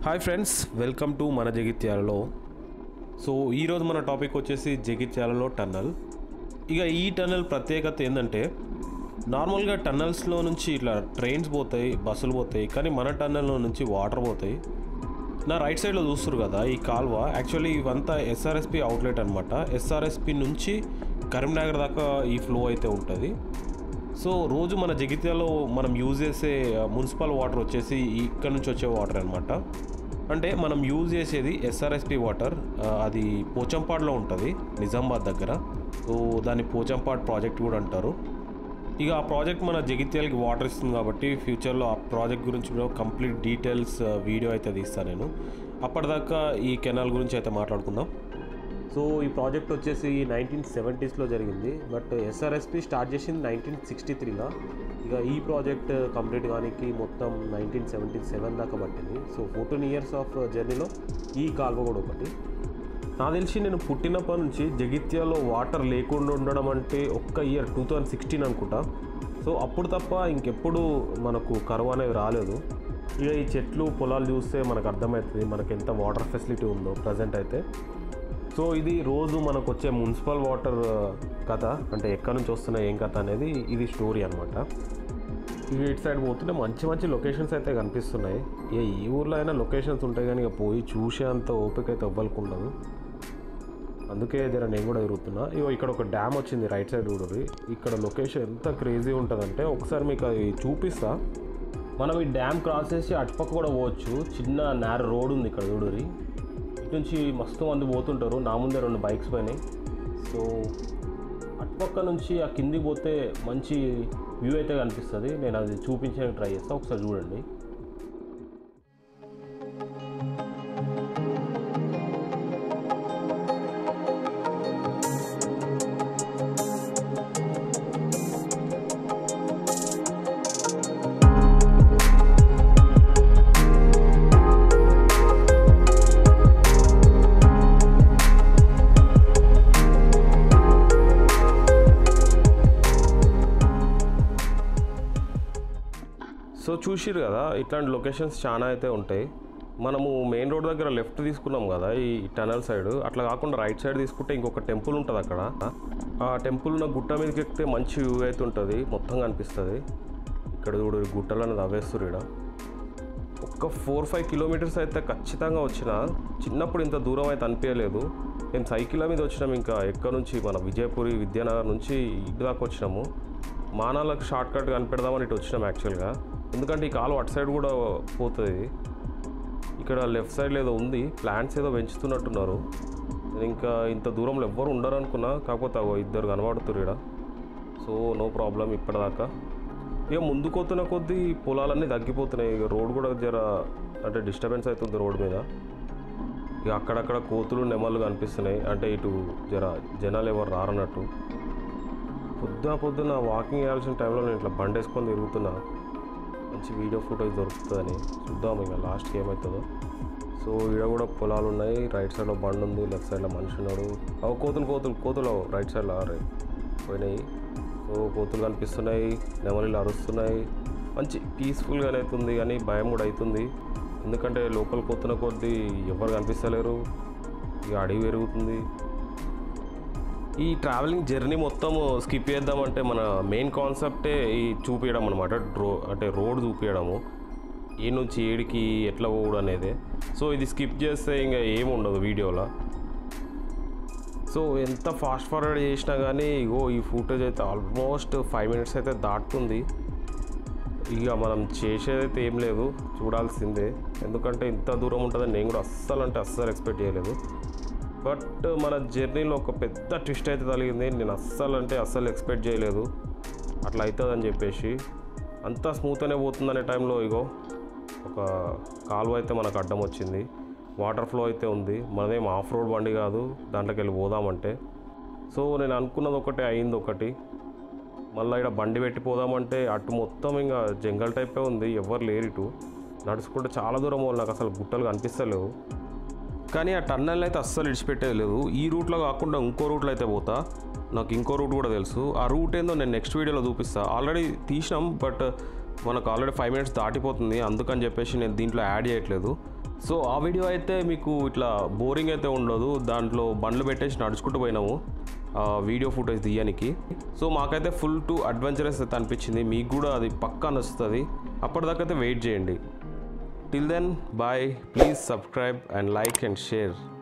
hi friends welcome to మన జగిత్యాలలో so ఈరోజు మన టాపిక్ వచ్చేసి జగిత్యాలలో టన్నల్ ఇక ఈ టన్నల్ ప్రత్యేకత ఏంటంటే నార్మల్గా టన్నల్స్లో నుంచి ఇట్లా ట్రైన్స్ పోతాయి బస్సులు పోతాయి కానీ మన టన్నల్లో నుంచి వాటర్ పోతాయి నా రైట్ సైడ్లో చూస్తారు కదా ఈ కాల్వ యాక్చువల్లీ ఇవంతా ఎస్ఆర్ఎస్పి అవుట్లెట్ అనమాట ఎస్ఆర్ఎస్పి నుంచి కరీంనగర్ దాకా ఈ ఫ్లో అయితే ఉంటుంది సో రోజు మన జగిత్యాలో మనం యూజ్ చేసే మున్సిపల్ వాటర్ వచ్చేసి ఇక్కడ నుంచి వచ్చే వాటర్ అనమాట అంటే మనం యూజ్ చేసేది ఎస్ఆర్ఎస్పి వాటర్ ఆ, అది పోచంపాడులో ఉంటుంది నిజామాబాద్ దగ్గర సో దాన్ని పోచంపాడ్ ప్రాజెక్ట్ కూడా అంటారు ఇక ఆ ప్రాజెక్ట్ మన జగిత్యాలకి వాటర్ ఇస్తుంది కాబట్టి ఫ్యూచర్లో ఆ ప్రాజెక్ట్ గురించి కూడా కంప్లీట్ డీటెయిల్స్ వీడియో అయితే తీస్తాను నేను అప్పటిదాకా ఈ కెనాల్ గురించి అయితే మాట్లాడుకుందాం సో ఈ ప్రాజెక్ట్ వచ్చేసి నైన్టీన్ సెవెంటీస్లో జరిగింది బట్ ఎస్ఆర్ఎస్పి స్టార్ట్ చేసింది నైన్టీన్ సిక్స్టీ త్రీలో ఇక ఈ ప్రాజెక్ట్ కంప్లీట్ కానికి మొత్తం నైన్టీన్ సెవెంటీ సెవెన్ దాకా పట్టింది సో ఫోర్టీన్ ఇయర్స్ ఆఫ్ జర్నీలో ఈ కాల్వ కూడా ఒకటి నాకు తెలిసి నేను పుట్టినప్పటి నుంచి జగిత్యాలో వాటర్ లేకుండా ఉండడం అంటే ఒక్క ఇయర్ టూ థౌజండ్ సిక్స్టీన్ అనుకుంటా సో అప్పుడు తప్ప ఇంకెప్పుడు మనకు కరువు అనేది రాలేదు ఇక ఈ చెట్లు పొలాలు చూస్తే మనకు అర్థమవుతుంది మనకి ఎంత వాటర్ ఫెసిలిటీ ఉందో ప్రజెంట్ అయితే సో ఇది రోజు మనకు వచ్చే మున్సిపల్ వాటర్ కథ అంటే ఎక్కడి నుంచి వస్తున్నాయి ఏం కథ అనేది ఇది స్టోరీ అనమాట ఇక ఇటు సైడ్ పోతుంటే మంచి మంచి లొకేషన్స్ అయితే కనిపిస్తున్నాయి ఇక ఈ ఊర్లో అయినా లొకేషన్స్ ఉంటాయి కానీ ఇక పోయి చూసేంత ఓపిక అయితే ఎవ్వరికి ఉండదు అందుకే జర నేను కూడా తిరుగుతున్నా ఇగో ఇక్కడ ఒక డ్యామ్ వచ్చింది రైట్ సైడ్ చూడరు ఇక్కడ లొకేషన్ ఎంత క్రేజీ ఉంటుందంటే ఒకసారి మీకు అది చూపిస్తా మనం ఈ డ్యామ్ క్రాస్ చేసి అటుపక్క కూడా పోవచ్చు చిన్న నేర రోడ్ ఉంది ఇక్కడ చూడరి ఇటు నుంచి మస్తు మంది పోతుంటారు నా ముందే రెండు బైక్స్ పోయినాయి సో అటుపక్క నుంచి ఆ కిందికి పోతే మంచి వ్యూ అయితే కనిపిస్తుంది నేను అది చూపించడానికి ట్రై చేస్తాను ఒకసారి చూడండి సో చూసిరు కదా ఇట్లాంటి లొకేషన్స్ చాలా అయితే ఉంటాయి మనము మెయిన్ రోడ్ దగ్గర లెఫ్ట్ తీసుకున్నాం కదా ఈ టనల్ సైడ్ అట్లా కాకుండా రైట్ సైడ్ తీసుకుంటే ఇంకొక టెంపుల్ ఉంటుంది అక్కడ ఆ టెంపుల్ ఉన్న గుట్ట మీదకి ఎక్కితే మంచి వ్యూ అయితే ఉంటుంది మొత్తం కనిపిస్తుంది ఇక్కడ చూడు ఈ గుట్టలను తవ్వేస్తారు ఇక్కడ ఒక్క ఫోర్ ఫైవ్ కిలోమీటర్స్ అయితే ఖచ్చితంగా వచ్చిన చిన్నప్పుడు ఇంత దూరం అయితే అనిపించలేదు నేను సైకిల్ మీద వచ్చినాం ఇంకా ఎక్కడ నుంచి మన విజయపురి విద్యానగర్ నుంచి ఇటు దాకా వచ్చినాము మానాలకు షార్ట్ కట్ కనిపెడదామని ఇటు వచ్చినాం యాక్చువల్గా ఎందుకంటే ఈ కాలు అటు సైడ్ కూడా పోతుంది ఇక్కడ లెఫ్ట్ సైడ్ ఏదో ఉంది ప్లాంట్స్ ఏదో పెంచుతున్నట్టున్నారు నేను ఇంకా ఇంత దూరంలో ఎవ్వరు ఉండరు అనుకున్నా కాకపోతే అగో ఇద్దరు కనబడుతున్నారు ఇక్కడ సో నో ప్రాబ్లం ఇప్పటిదాకా ఇక ముందుకు పోతున్న కొద్దీ పొలాలన్నీ తగ్గిపోతున్నాయి ఇక రోడ్ కూడా జర అంటే డిస్టర్బెన్స్ అవుతుంది రోడ్ మీద ఇక అక్కడక్కడ కోతులు నెమళ్ళు కనిపిస్తున్నాయి అంటే ఇటు జర జనాలు ఎవరు రారన్నట్టు పొద్దున పొద్దున వాకింగ్ చేయాల్సిన టైంలో నేను ఇట్లా బండి వేసుకొని తిరుగుతున్నా మంచి వీడియో ఫోటోస్ దొరుకుతుందని చూద్దాం ఇంకా లాస్ట్కి ఏమవుతుందో సో ఈడ కూడా పొలాలు ఉన్నాయి రైట్ సైడ్లో బండి ఉంది లెఫ్ట్ సైడ్లో మనిషి ఉన్నాడు అవి కోతులు కోతులు కోతులు అవి రైట్ సైడ్లో ఆరే పోయినాయి సో కోతులు కనిపిస్తున్నాయి నెమలిలు అరుస్తున్నాయి మంచి పీస్ఫుల్గానే అవుతుంది కానీ భయం కూడా అవుతుంది ఎందుకంటే లోపల పోతున్న కొద్దీ ఎవరు కనిపిస్తలేరు ఇక అడవి పెరుగుతుంది ఈ ట్రావెలింగ్ జర్నీ మొత్తం స్కిప్ చేద్దామంటే మన మెయిన్ కాన్సెప్టే ఈ చూపించడం అనమాట డ్రో అంటే రోడ్ చూపించడము ఏ నుంచి ఏడికి ఎట్లా పోవడం అనేది సో ఇది స్కిప్ చేస్తే ఇంకా ఏమి ఉండదు వీడియోలో సో ఎంత ఫాస్ట్ ఫార్వర్డ్ చేసినా కానీ ఇగో ఈ ఫుటేజ్ అయితే ఆల్మోస్ట్ ఫైవ్ మినిట్స్ అయితే దాటుతుంది ఇక మనం చేసేదైతే ఏం లేదు చూడాల్సిందే ఎందుకంటే ఇంత దూరం ఉంటుందని నేను కూడా అస్సలు అంటే అస్సలు ఎక్స్పెక్ట్ చేయలేదు బట్ మన జర్నీలో ఒక పెద్ద ట్విస్ట్ అయితే తగిలింది నేను అస్సలు అంటే అస్సలు ఎక్స్పెక్ట్ చేయలేదు అట్లా అవుతుందని చెప్పేసి అంతా స్మూత్గానే పోతుందనే టైంలో ఇగో ఒక కాలువ అయితే మనకు అడ్డం వచ్చింది వాటర్ ఫ్లో అయితే ఉంది మనదేం ఆఫ్ రోడ్ బండి కాదు దాంట్లోకి వెళ్ళి పోదామంటే సో నేను అనుకున్నది ఒకటి అయింది ఒకటి మళ్ళీ ఇక్కడ బండి పెట్టి పోదామంటే అటు మొత్తం ఇంకా జంగల్ టైపే ఉంది ఎవరు లేరు ఇటు నడుచుకుంటే చాలా దూరం వాళ్ళు నాకు అసలు గుట్టలు కనిపిస్తలేవు కానీ ఆ టన్నెల్ అయితే అస్సలు ఇడిచిపెట్టేది లేదు ఈ రూట్లో కాకుండా ఇంకో రూట్లో అయితే పోతా నాకు ఇంకో రూట్ కూడా తెలుసు ఆ రూట్ ఏందో నేను నెక్స్ట్ వీడియోలో చూపిస్తా ఆల్రెడీ తీసినాం బట్ మనకు ఆల్రెడీ ఫైవ్ మినిట్స్ దాటిపోతుంది అందుకని చెప్పేసి నేను దీంట్లో యాడ్ చేయట్లేదు సో ఆ వీడియో అయితే మీకు ఇట్లా బోరింగ్ అయితే ఉండదు దాంట్లో బండ్లు పెట్టేసి నడుచుకుంటూ పోయినాము ఆ వీడియో ఫుటేజ్ తీయడానికి సో మాకైతే ఫుల్ టు అడ్వెంచరస్ అయితే అనిపించింది మీకు కూడా అది పక్కా నచ్చుతుంది అప్పటిదాకా అయితే వెయిట్ చేయండి till then bye please subscribe and like and share